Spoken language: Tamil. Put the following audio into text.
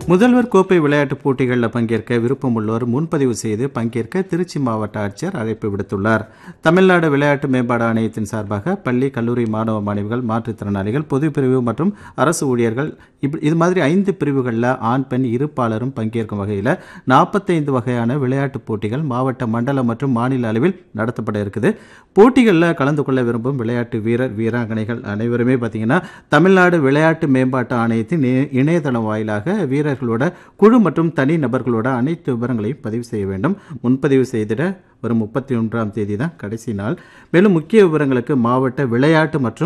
முதல்வர் கோப்பை விளையாட்டுப் போட்டிகளில் பங்கேற்க விருப்பமுள்ளோர் முன்பதிவு செய்து பங்கேற்க திருச்சி மாவட்ட ஆட்சியர் அழைப்பு விடுத்துள்ளார் தமிழ்நாடு விளையாட்டு மேம்பாடு ஆணையத்தின் சார்பாக பள்ளி கல்லூரி மாணவ மாணவிகள் மாற்றுத்திறனாளிகள் பொதுப்பிரிவு மற்றும் அரசு ஊழியர்கள் இப்ப- இது மாதிரி ஐந்து பிரிவுகளில் ஆண் பெண் இருப்பாளரும் பங்கேற்கும் வகையில் நாற்பத்தைந்து வகையான விளையாட்டுப் போட்டிகள் மாவட்ட மண்டல மற்றும் மாநில அளவில் நடத்தப்பட இருக்குது போட்டிகளில் கலந்து கொள்ள விரும்பும் விளையாட்டு வீரர் வீராங்கனைகள் அனைவருமே பார்த்தீங்கன்னா தமிழ்நாடு விளையாட்டு மேம்பாட்டு ஆணையத்தின் இ- இணையதளம் வாயிலாக வீரர்களோட குழு மற்றும் தனி நபர்களோட அனைத்து விவரங்களையும் பதிவு செய்ய வேண்டும் முன்பதிவு செய்திட வரும் முப்பத்தி ஒன்றாம் தேதி தான் கடைசி நாள் மேலும் முக்கிய விவரங்களுக்கு மாவட்ட விளையாட்டு மற்றும்